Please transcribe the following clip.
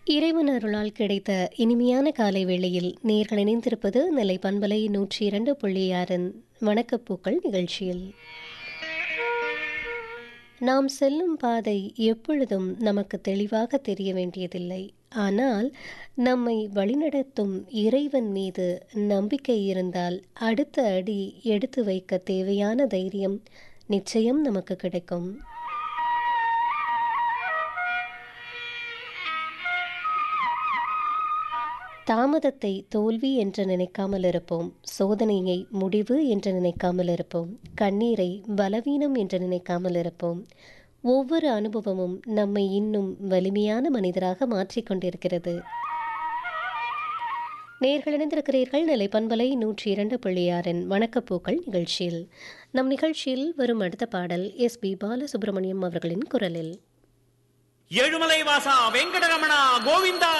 இறைவன் அருளால் கிடைத்த இனிமையான காலை வேளையில் நேர்கள் இணைந்திருப்பது நெல்லை பண்பலை நூற்றி இரண்டு புள்ளி ஆறின் வணக்கப்பூக்கள் நிகழ்ச்சியில் நாம் செல்லும் பாதை எப்பொழுதும் நமக்கு தெளிவாக தெரிய வேண்டியதில்லை ஆனால் நம்மை வழிநடத்தும் இறைவன் மீது நம்பிக்கை இருந்தால் அடுத்த அடி எடுத்து வைக்க தேவையான தைரியம் நிச்சயம் நமக்கு கிடைக்கும் தாமதத்தை தோல்வி என்று நினைக்காமல் இருப்போம் சோதனையை முடிவு என்று நினைக்காமல் இருப்போம் கண்ணீரை பலவீனம் என்று நினைக்காமல் இருப்போம் ஒவ்வொரு அனுபவமும் நம்மை இன்னும் வலிமையான மனிதராக மாற்றிக்கொண்டிருக்கிறது நேர்கள் இணைந்திருக்கிறீர்கள் நிலை பண்பலை நூற்றி இரண்டு புள்ளியாரின் வணக்கப்பூக்கள் நிகழ்ச்சியில் நம் நிகழ்ச்சியில் வரும் அடுத்த பாடல் எஸ் பி பாலசுப்ரமணியம் அவர்களின் குரலில் ஏழுமலை வாசா வெங்கடரமணா கோவிந்தா